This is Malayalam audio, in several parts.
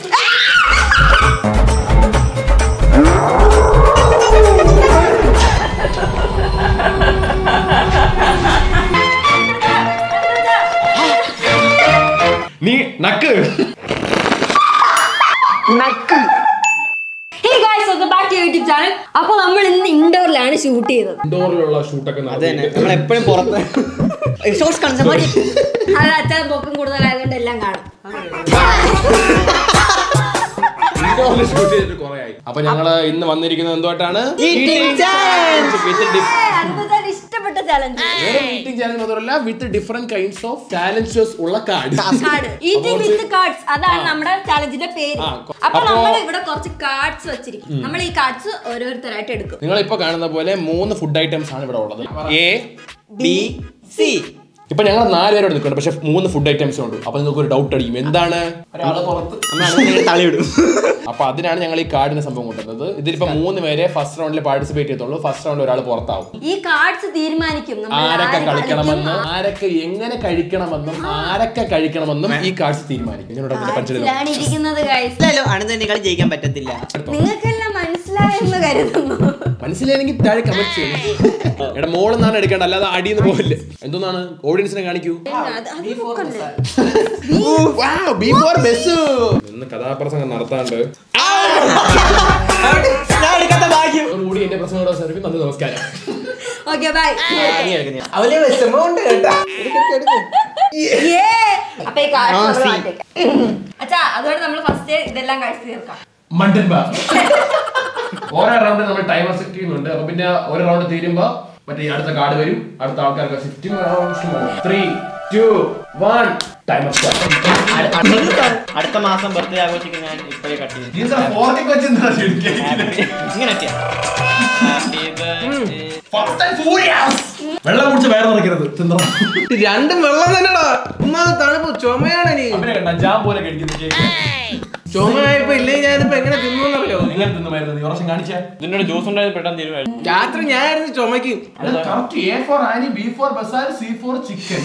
നീ നക്ക് hey guys welcome back to YouTube channel അപ്പോൾ നമ്മൾ ഇന്ന് ഇൻഡോറിലാണ് ഷൂട്ട് ചെയ്തത് ഇൻഡോറിലുള്ള ഷൂട്ടൊക്കെ അത് തന്നെ നമ്മൾ എപ്പോഴും പുറത്ത് ഷോർട്സ് കാണുന്ന മതി അത് അച്ഛൻ പൊക്കം കൂടുതലായതുകൊണ്ട് എല്ലാം കാണും ഇൻഡോറിൽ ഷൂട്ട് ചെയ്തിട്ട് കുറെ ആയി അപ്പൊ ഞങ്ങള് ഇന്ന് വന്നിരിക്കുന്നത് എന്തുമായിട്ടാണ് Eating challenge. അനുഭവത്താൽ ഇഷ്ടപ്പെട്ട ചലഞ്ച് ഈറ്റിംഗ് ചാലഞ്ച് മാത്രമല്ല with different kinds of challenges ഉള്ള card card eating with cards അതാണ് നമ്മുടെ ചാലഞ്ചിന്റെ പേര് ആ, അപ്പൊ അപ്പോ- നമ്മൾ ഇവിടെ കുറച്ച് കാർഡ്സ് വെച്ചിരിക്കും നമ്മൾ ഈ കാർഡ്സ് ഓരോരുത്തരായിട്ട് എടുക്കും നിങ്ങൾ ഇപ്പൊ കാണുന്ന പോലെ മൂന്ന് ഫുഡ് ഐറ്റംസ് ആണ് ഇവിടെ ഉള്ളത് എ ബി സി ഇപ്പൊ ഞങ്ങൾ നാല് പേരോട് നിൽക്കുന്നുണ്ട് പക്ഷെ മൂന്ന് ഫുഡ് ഐറ്റംസ് ഉണ്ട് അപ്പൊ നിങ്ങൾക്ക് ഒരു ഡൗട്ട് അടിക്കും എന്താണ് ഒരാള് പുറത്ത് നമ്മൾ തള്ളിവിടും അപ്പൊ അതിനാണ് ഞങ്ങൾ ഈ കാർഡിന്റെ സംഭവം കൊണ്ടുവന്നത് ഇതിലിപ്പോ മൂന്ന് പേരെ ഫസ്റ്റ് റൗണ്ടിൽ പാർട്ടിസിപ്പേറ്റ് ചെയ്തുള്ളൂ ഫസ്റ്റ് റൗണ്ടിൽ ഒരാൾ പുറത്താവും ഈ കാർഡ്സ് തീരുമാനിക്കും നമ്മൾ ആരൊക്കെ ആര് കളിക്കണമെന്ന് കളിക്കും, ആരൊക്കെ എങ്ങനെ കഴിക്കണമെന്നും ആരൊക്കെ കഴിക്കണമെന്നും ഈ കാർഡ്സ് തീരുമാനിക്കും ഇതിനോട് പഠിച്ചെടുക്കും ആർസിലാണ് ഇരിക്കുന്നത് ഗൈസ് ഇല്ലല്ലോ അണുതന്നെക്കാൾ ജയിക്കാൻ പറ്റത്തില്ല നിങ്ങൾക്കെല്ലാം മനസ്സിലായെന്ന് കരുതുന്നു മനസ്സിലായെങ്കിൽ താഴെ കമന്റ് ചെയ്യണം എടാ മോളിൽ നിന്നാണ് എടുക്കേണ്ട അല്ലാതെ അടിയെന്ന് പോകില്ല എന്തോന്നാണ് ഓഡിയൻസിനെ കാണിക്കൂ അത് അത് നോക്കണ്ടേ? ബിഫോർ ബസ് ഇന്ന് കഥാപ്രസംഗം നടത്താണ്ട് ഞാൻ എടുക്കാത്ത ഭാഗ്യം കൂടി എന്റെ പ്രസംഗം സർവി നന്ദി നമസ്കാരം ഓക്കെ ബൈ അവലെ വിഷമമുണ്ട് കേട്ടാ അപ്പൊ ഈ കാർഡ് ആ, നമ്മൾ see. മാറ്റിയേക്കാം. അച്ഛാ അതുകൊണ്ട് നമ്മൾ ഫസ്റ്റ് ഇതെല്ലാം കഴിച്ചു തീർക്കാം മണ്ടൻ ബാ ഓരോ റൗണ്ട് നമ്മൾ ടൈമർ സെറ്റ് ചെയ്യുന്നുണ്ട് അപ്പൊ പിന്നെ ഒരു റൗണ്ട് തീരുമ്പോ മറ്റേ ഈ അടുത്ത കാർഡ് വരും അടുത്ത ആൾക്കാർക്ക് shifting three two one timer അടുത്ത മാസം ബർത്ത്ഡേ ആഘോഷിക്കുന്ന ഞാൻ ഇപ്പോഴേ കട്ട് ചെയ്തു ഇങ്ങനെ ഒക്കെയാ. Happy birthday. വെള്ളം കുടിച്ച് വയറ് നിറയ്ക്കരുത് തിന്നണം രണ്ടും വെള്ളം തന്നെടാ ഉമ്മാ തണുപ്പ് ചുമയാണ് നീ അവനെ കണ്ട ജാം പോലെ കഴിക്കുന്ന കേക്ക് ചുമയായപ്പോ ഇല്ലെങ്കിൽ ഞാനിപ്പോ എങ്ങനെ തിന്നറിയോ നിങ്ങൾ തിന്നുമായിരുന്നു നീ ഉറക്കം കാണിച്ചാ ഇതിനോട് ജ്യൂസ് ഉണ്ടായത് പെട്ടെന്ന് തീരുമാനം രാത്രി ഞാനായിരുന്നു ചുമക്കും correct A for Annie B for bazaar C for chicken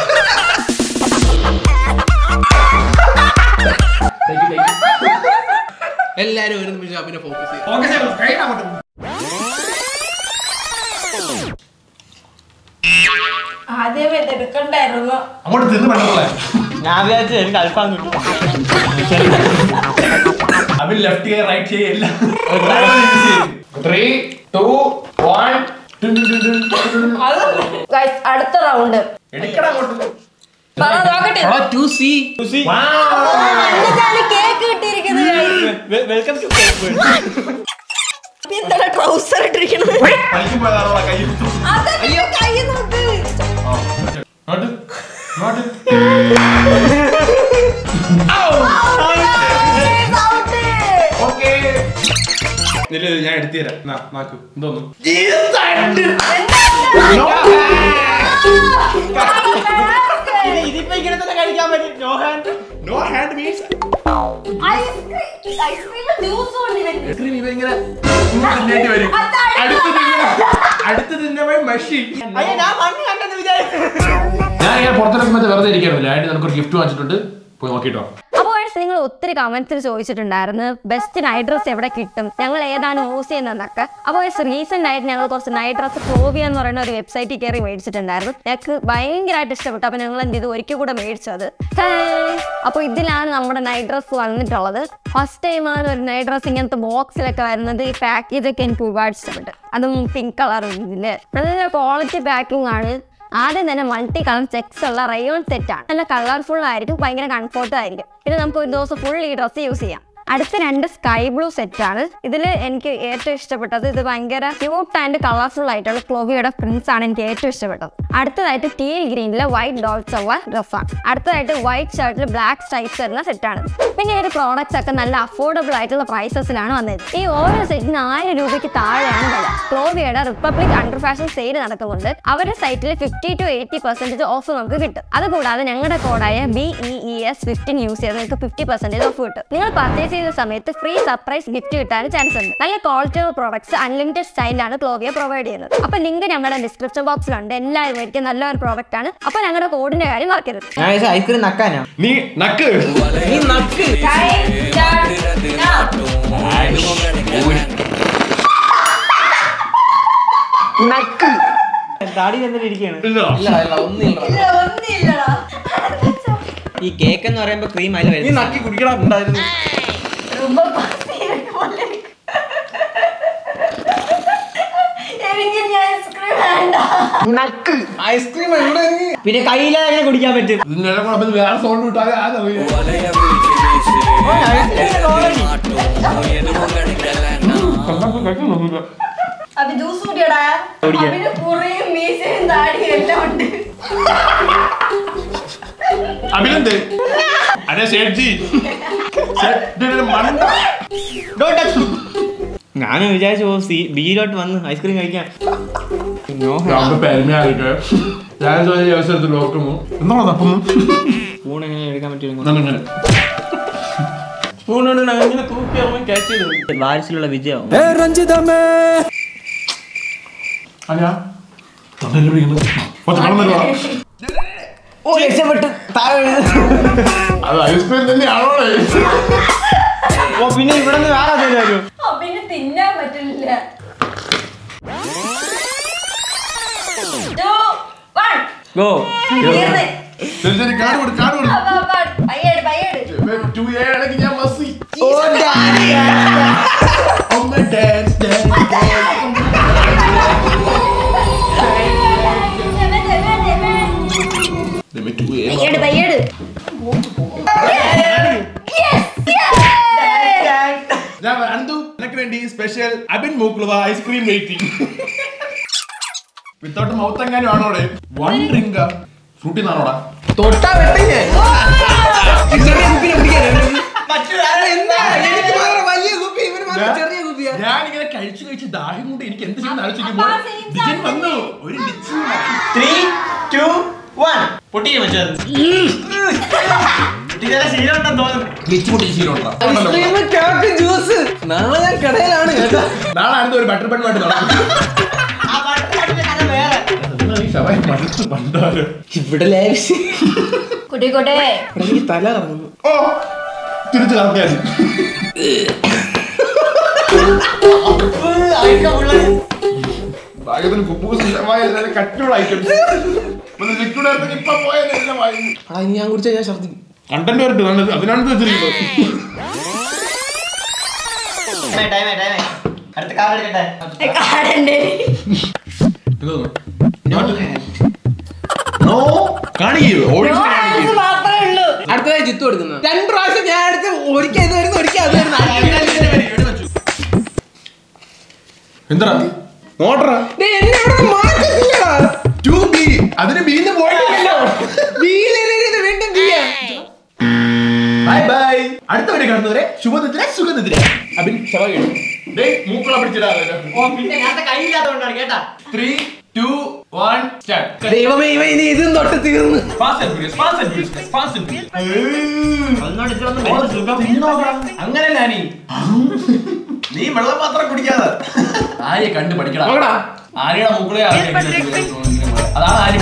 എല്ലാരും ഒരു നിമിഷം പിന്നെ ഫോക്കസ് ചെയ്യാം ആദ്യമേ ഇത് എടുക്കണ്ടായിരുന്നു അങ്ങോട്ട് തിന്ന് പെണ്ണുള്ളേ ഞാൻ വിചാരിച്ചു എനിക്ക് അൽഫാം കിട്ടും അവൻ ലെഫ്റ്റ് ചെയ്യ റൈറ്റ് ചെയ്യല്ല ത്രീ ടു വൺ Guys, അടുത്ത റൗണ്ട് എടുക്കടാ അങ്ങോട്ട് പറ നോക്കട്ടെ ടു സി കേക്ക് കിട്ടിയിരിക്കുന്നത് guys. വെൽക്കം ടു ഇപ്പൊ എന്താണ് ട്രൗസർ ഇട്ടിരിക്കുന്നത് പണിക്ക് പോയതാണോ കൈ അതല്ലേ കൈ നോക്ക് നോട്ട് നോട്ട് Out. ഓക്കേ നില്ല ഞാൻ എടുത്തു തരാം നാക്ക് എന്തോന്നു ഇതിപ്പോ ഇങ്ങനെ തന്നെ കഴിക്കാൻ പറ്റും no hand no hand means ice cream ice cream juice കൊണ്ടിരുന്നു ക്രീം ഇവരിങ്ങനെ തിന്നേണ്ടി വരും അടുത്ത് തിന്ന അടുത്ത് തിന്നവൻ മഷി അയ്യോ ഞാൻ മണ്ണ് കണ്ടെന്ന് വിചാരിച്ചു ഞാൻ ഇങ്ങനെ പുറത്തിറങ്ങുമ്പോൾ സമയത്ത് വെറുതെ ഇരിക്കാറില്ല ആയിട്ട് നമുക്കൊരു ഗിഫ്റ്റ് വാങ്ങിച്ചിട്ടുണ്ട് പോയി നോക്കിട്ടോ അപ്പോൾ guys, നിങ്ങൾ ഒത്തിരി കമന്റ്സിൽ ചോദിച്ചിട്ടുണ്ടായിരുന്നു ബെസ്റ്റ് നൈറ്റ് ഡ്രസ് എവിടെ കിട്ടും ഞങ്ങൾ ഏതാണ് യൂസ് ചെയ്യുന്നതെന്നൊക്കെ അപ്പോൾ റീസെന്റ് ആയിട്ട് ഞങ്ങൾ കുറച്ച് നൈറ്റ് ഡ്രസ് ക്ലോവിയ എന്ന് പറയുന്ന ഒരു വെബ്സൈറ്റിൽ കയറി മേടിച്ചിട്ടുണ്ടായിരുന്നു ഞങ്ങൾക്ക് ഭയങ്കരമായിട്ട് ഇഷ്ടപ്പെട്ടു അപ്പോൾ ഞങ്ങൾ എന്ത് ചെയ്തു ഒരിക്കൽ കൂടെ മേടിച്ചത് അപ്പോൾ ഇതിലാണ് നമ്മുടെ നൈറ്റ് ഡ്രസ് വന്നിട്ടുള്ളത് ഫസ്റ്റ് ടൈമാണ് ഒരു നൈറ്റ് ഡ്രസ് ഇങ്ങനത്തെ ബോക്സിലൊക്കെ വരുന്നത് ഈ പാക്കേജൊക്കെ എനിക്ക് ഒരുപാട് ഇഷ്ടപ്പെട്ടു അതും പിങ്ക് കളറും ഇതില് നല്ല ക്വാളിറ്റി പാക്കിംഗ് ആണ് ആദ്യം തന്നെ മൾട്ടി കളർ ചെക്സ് ഉള്ള റയോൺ സെറ്റ് ആണ് നല്ല കളർഫുൾ ആയിരിക്കും ഭയങ്കര കംഫർട്ടും ആയിരിക്കും പിന്നെ നമുക്ക് ഒരു ദിവസം ഫുൾ ഈ ഡ്രസ്സ് യൂസ് ചെയ്യാം അടുത്ത രണ്ട് സ്കൈ ബ്ലൂ സെറ്റ് ആണ് ഇതിൽ എനിക്ക് ഏറ്റവും ഇഷ്ടപ്പെട്ടത് ഇത് ഭയങ്കര ക്യൂട്ട് ആൻഡ് കളർഫുൾ ആയിട്ടുള്ള ക്ലോവിയുടെ പ്രിന്റ്സ് ആണ് എനിക്ക് ഏറ്റവും ഇഷ്ടപ്പെട്ടത് അടുത്തതായിട്ട് ടീൽ ഗ്രീനിലെ വൈറ്റ് ഡോട്ട്സ് ഉള്ള ഡ്രസ്സാണ് അടുത്തതായിട്ട് വൈറ്റ് ഷർട്ടിൽ ബ്ലാക്ക് സ്ട്രൈപ്സ് വരുന്ന സെറ്റാണ് പിന്നെ ഈ ഒരു പ്രോഡക്റ്റ്സ് ഒക്കെ നല്ല അഫോർഡബിൾ ആയിട്ടുള്ള പ്രൈസസിലാണ് വന്നത് ഈ ഓരോ സെറ്റിന് ആയിരം രൂപയ്ക്ക് താഴെയാണ് വില ക്ലോവിയുടെ റിപ്പബ്ലിക് അണ്ടർ ഫാഷൻ സെയിൽ നടക്കുന്നുണ്ട് അവരുടെ സൈറ്റിൽ fifty to eighty percentage off നമുക്ക് കിട്ടും അതുകൂടാതെ ഞങ്ങളുടെ കോഡായ B E E S fifteen use ചെയ്ത് നിങ്ങൾക്ക് ഫിഫ്റ്റി പെർസെന്റേജ് ഓഫ് കിട്ടും നിങ്ങൾ പർച്ചേസ് ചെയ്ത സമയത്ത് ഫ്രീ സർപ്രൈസ് ഗിഫ്റ്റ് കിട്ടാൻ ചാൻസ് ഉണ്ട് നല്ല ക്വാളിറ്റി ഓഫ് പ്രോഡക്ട്സ് അൺലിമിറ്റഡ് സ്റ്റൈലാണ് ക്ലോവിയ പ്രൊവൈഡ് ചെയ്യുന്നത് അപ്പൊ ലിങ്ക് ഞങ്ങളുടെ ഡിസ്ക്രിപ്ഷൻ ബോക്സിലുണ്ട് എല്ലാവരും മേടിക്കാൻ നല്ലൊരു പ്രോഡക്റ്റ് ആണ് അപ്പൊ ഞങ്ങളുടെ കോഡിന്റെ കാര്യം മറക്കരുത് ഞാൻ ഐസ്ക്രീം നക്കാനാ നീ നക്ക് നീ നക്ക് Time താടി എന്തെങ്കിലും ഇരിക്കുകയാണ് ഇല്ല ഇല്ല ഇല്ല ഒന്നില്ല ഒന്നില്ലടാ ഈ കേക്ക് എന്ന് പറയുമ്പോ ക്രീം അതിൽ നീ വരുന്നത് നക്കി കുടിക്കണം ഉണ്ടായിരുന്നു ரொம்ப பசியிருக்கு போல இருக்கு. എനിക്ക് ഇനി ഐസ്ക്രീം വേണ്ട നക്ക് ഐസ്ക്രീം എവിടെ നീ പിന്നെ കയ്യിലെ അങ്ങനെ കുടിക്കാൻ പറ്റും ഇന്നലെ കൂടെ വേറെ സൗണ്ട് വിട്ടാൽ അതറിയാം അപ്പൊ ജ്യൂസ് കുടിയടാ കുടിക്കാം. അവന് കുറയും മീശയും താടിയും എല്ലാം ഉണ്ട് അഭിനന്ദ അതെ സേഠ്ജി മണ്ട ഞാൻ വിചാരിച്ചു ഓ സി ബിയിലോട്ട് വന്ന് ഐസ്ക്രീം കഴിക്കാൻ നോ നമുക്ക് പെരുമയായിരിക്കെ ഞാൻ ചോദിച്ച അവസരത്തിൽ നോക്കുമ്പോ എന്താണ് തപ്പുന്നു സ്പൂൺ എങ്ങനെ എടുക്കാൻ പറ്റുമോ അങ്ങനെ സ്പൂൺ കൊണ്ട് ഞാൻ ഇങ്ങനെ തൂക്കി അവൻ ക്യാച്ച് ചെയ്തു വാരിസിലുള്ള വിജയം അല്ല തൊണ്ടയിൽ പിടിക്കുന്നു കുറച്ച് കടന്നു വേണം ഓ രക്ഷപ്പെട്ട് താഴെ അത് ഐസ്ക്രീം തന്നെയാണോ ഓ പിന്നെ ഇവിടെ നിന്ന് വേറെ എന്തെങ്കിലും വരും ആ, പിന്നെ തിന്നാൻ പറ്റില്ല Two, one. ഗോ തീർന്ന്. ശരി ശരി കാട് കൊടു കാട് കൊടു അപ്പൊ, അപ്പൊ, പയ്യെട്, പയ്യെട്. ടു എ ആണെങ്കിൽ ഞാൻ മസി അമ്മ ഡാൻസ് ഡാൻസ് ചെവൻ, ചെവൻ, ചെവൻ. പയ്യെട്, പയ്യെട്. Yes, yes. ഞാൻ അനന്തു നിനക്ക് വേണ്ടി സ്പെഷ്യൽ അബിൻ മൂക്കുളവ ഐസ്ക്രീം വെയിറ്റിംഗ് വിത്തൗട്ട് മൗത്ത് എങ്ങാനും ആണോടെ വൺ ഡ്രിങ്ക് ഫ്രൂട്ടി നാണോടാ തൊട്ടാ വെട്ടി ഞാൻ ചെറിയ കുപ്പിനെ പിടിക്കാനാ എന്താ എനിക്ക് മാത്രം വലിയ കുപ്പി ഇവന് മാത്രം ചെറിയ കുപ്പിയാ ഞാൻ ഇങ്ങനെ കഴിച്ചു കഴിച്ച് ദാഹം കൊണ്ട് എനിക്ക് എന്ത് ചെയ്യുന്ന ആലോചിക്കുമ്പോൾ അപ്പാ, same ഡിജൻ time വന്നു ഒരു ലിച്ചി ത്രീ ടു വൺ പൊട്ടിക്കാൻ വെച്ചത് പൊട്ടിക്കാൻ ശീലം ഉണ്ടെന്ന് തോന്നുന്നു ലിച്ചി പൊട്ടി ശീലമുണ്ടോ ഐസ്ക്രീം കേക്ക് ജ്യൂസ് നാളെ ഞാൻ കടയിലാണ് കേട്ടോ നാളെ അടുത്ത ഒരു ബട്ടർ ബണ്ണുമായിട്ട് നടക്കും ആ വട്ടത്തിന്റെ കഥ വേറെ ഈ ശവായി മടുത്ത് പണ്ടാരോ ഇവിടെ ലാവിഷ് കുട്ടിക്കോട്ടെ എനിക്ക് തല കറങ്ങുന്നു ഓ തിരിച്ചു കറക്കാൻ ഭാഗ്യത്തിന് കുപ്പൂസ് ശവായി എല്ലാവരും കട്ടിയുള്ള ഐറ്റംസ് ലിക്വിഡ് ആയിരുന്നു ഇപ്പൊ പോയത് എല്ലാം വാങ്ങി ആ ഇനി ഞാൻ കുടിച്ചാൽ ഞാൻ ഛർദ്ദിക്കും കണ്ടന്റ് വരട്ടെ നല്ലത് അതിനാണ് ഇത് വെച്ചിരിക്കുന്നത് ടൈമേ ടൈമേ ടൈമേ അടുത്ത കാർഡ് എടുക്കട്ടെ കാടന്റെ എന്തോന്നു നോ കാണിക്കൂ ഓഡിയൻസ് കാണിക്കൂ മാത്രമേ ഉള്ളൂ അടുത്തതായി ചിത്തു എടുക്കുന്നത് രണ്ടു പ്രാവശ്യം ഞാൻ എടുത്ത് ഒരിക്കൽ ഇത് വരുന്നു ഒരിക്കൽ അത് വരുന്നു എന്താ നോട്ടറാ ഡേയ്, എന്നെ ഇവിടുന്ന് മാറ്റത്തില്ലടാ. ടു ബി അതിന് ബീന്ന് പോയിട്ടില്ലല്ലോ വീലിലിരുന്ന് ഇത് വീണ്ടും ചെയ്യാം. ബൈ ബൈ അടുത്ത വരെ കാണുന്നവരെ ശുഭനിദ്ര സുഖനിദ്ര അബിൻ ശവായി ഡേ മൂക്കുള പിടിച്ചിടാ ഓ പിന്നെ ഞാൻ കയ്യില്ലാത്തതുകൊണ്ടാണ് കേട്ടാ ത്രീ ടു വൺ സ്റ്റാർട്ട് ദൈവമേ ഇവ ഇനി ഇതും തൊട്ട് തീർന്നു അതിനോട് ഇതിലൊന്നും വലിയ സുഖം അങ്ങനെ ഞാനീ നീ വെള്ളം മാത്രം കുടിക്കാതെ ആര്യ കണ്ട് പഠിക്കണം നോക്കടാ ആര്യയുടെ മുകളെ അതാണ് ആര്യ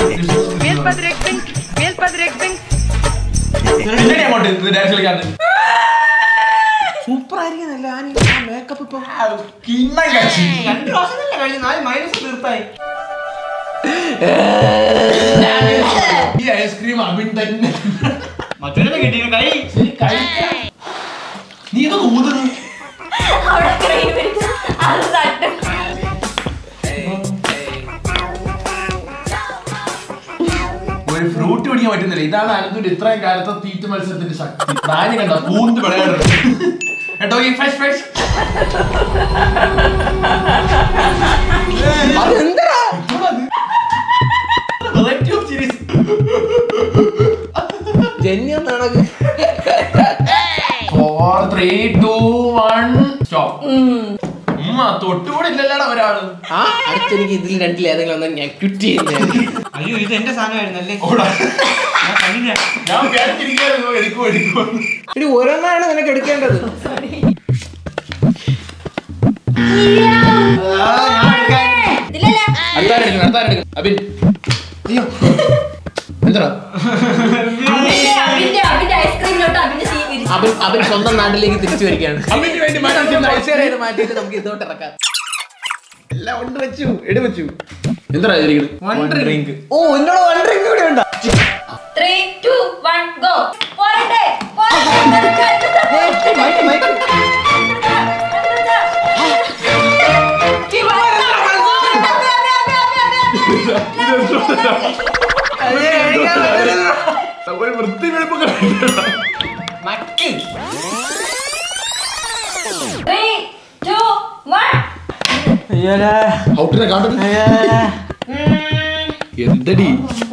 പിന്നീട് അങ്ങോട്ട് ഡാൻസ് കളിക്കാണ്ട് സൂപ്പർ ആയിരിക്കുന്നല്ല ആനി മേക്കപ്പ് ഇപ്പൊ കിണ്ണം കച്ചി രണ്ട് പ്രാവശ്യം തന്നെ കഴിഞ്ഞു നാല് മൈനസ് തീർത്തായി ഈ ഐസ്ക്രീം അബിൻ തന്നെ മറ്റൊരു കിട്ടി കൈ ശരി കഴിക്കാം നീ ഇതൊക്കെ ഊതുന്നു അവിടെ ക്രീം അത് തട്ടും ഒരു ഫ്രൂട്ട് പിടിക്കാൻ പറ്റുന്നില്ല ഇതാണ് അനന്തുന്റെ ഇത്രയും കാലത്തെ തീറ്റ മത്സരത്തിന്റെ ശക്തി നാല് കണ്ട പൂന്ത് വിളയാടുന്നത് കേട്ടോ ഈ ഫ്രഷ് ഫ്രഷ് അതെന്താ വെറൈറ്റി ഓഫ് സീരീസ് ജന്യം നടക്ക് four three two one stop ഉമ്മ തൊട്ടുകൂടെ ഇല്ലല്ലോടാ ഒരാള് ആ അടുത്ത എനിക്ക് ഇതിൽ രണ്ടിൽ ഏതെങ്കിലും ഒന്നും ഞാൻ ക്വിറ്റ് ചെയ്യുന്നതാണ് അയ്യോ ഇത് എന്റെ സാധനമായിരുന്നു അല്ലേ ഓടാ ഞാൻ കണ്ടില്ല ഞാൻ വിചാരിച്ചിരിക്കുകയായിരുന്നു എടുക്കുമോ എടുക്കുമോ ഇനി ഒരെണ്ണമാണ് നിനക്ക് എടുക്കേണ്ടത് ഇതിലല്ല അടുത്താരെടുക്കും അടുത്താരെടുക്കും അബിൻ അയ്യോ എന്താ അബിന്റെ അബിന്റെ അബിന്റെ ഐസ്ക്രീമിലോട്ട് അബിന്റെ സീ വിരിച്ചു അവൻ അവൻ സ്വന്തം നാട്ടിലേക്ക് തിരിച്ചു വരികയാണ് അബിന് വേണ്ടി നമുക്ക് മാറ്റി മത്സരം മാറ്റിയിട്ട് നമുക്ക് ഇതോട്ട് ഇറക്കാം എല്ലാം ഉണ്ട് വെച്ചു എടു വെച്ചു എന്താ എഴുതിയിരിക്കുന്നത് ഡ്രിങ്ക് ഓ എന്നോട് വൺ ഡ്രിങ്ക് കൂടെ ഉണ്ടോ ത്രീ ടു വൺ ഗോ പോരട്ടെ മൈക്ക് മൈക്ക് ഒരു വൃത്തി വെളുപ്പൊക്കെ മക്കി ത്രീ ടു വൺ അയ്യോടാ ഔട്ടിനെ കാട്ടത് എന്തടി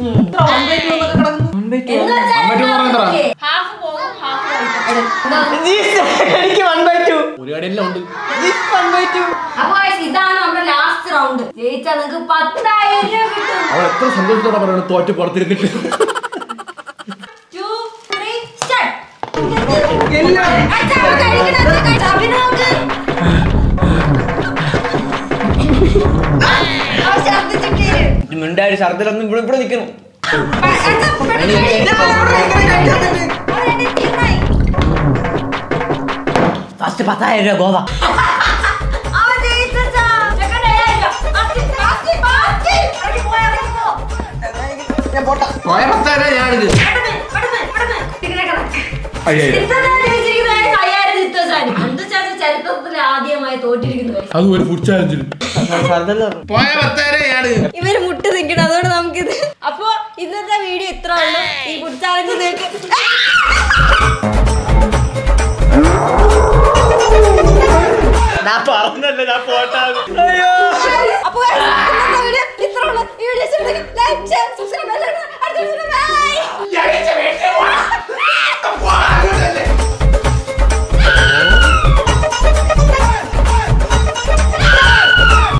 അമ്മയ്ക്ക് പറഞ്ഞെന്താ ഹാഫ് പോകും ഹാഫ് എനിക്ക് വൺ ബൈ ടു ഒരു കടയെല്ലാം ഉണ്ട് വൺ ബൈ ടു അപ്പൊ guys, ഇതാണ് നമ്മുടെ ലാസ്റ്റ് റൗണ്ട് ജയിച്ചാൽ നിങ്ങൾക്ക് പത്തായിരം രൂപ കിട്ടും അവൾ എത്ര സന്തോഷത്തോടെ പറയുന്നത് തോറ്റ് പുറത്തിരുന്നിട്ട് ടു ത്രീ സ്റ്റാർട്ട് നമുക്ക് മിണ്ടായി ശർദിലൊന്നും ഇവിടെ ഇവിടെ നിൽക്കണം ഫസ്റ്റ് പത്തായിരം രൂപ ഗോവ പോയ പത്തായിരം ഞാനിത് ചരിത്രത്തിൽ ആദ്യമായി തോറ്റിരിക്കുന്നു അത് ഒരു ഫുഡ് ചാലഞ്ചിൽ ശർദില പോയ പത്തായിരം ഞാനിത് ഇവര് മുട്ട് നിൽക്കണം അതുകൊണ്ട് നമുക്കിത് അപ്പൊ ഇന്നത്തെ വീഡിയോ ഇത്ര ഉള്ളു ഈ ഫുഡ് ചാലഞ്ച് നിങ്ങൾക്ക്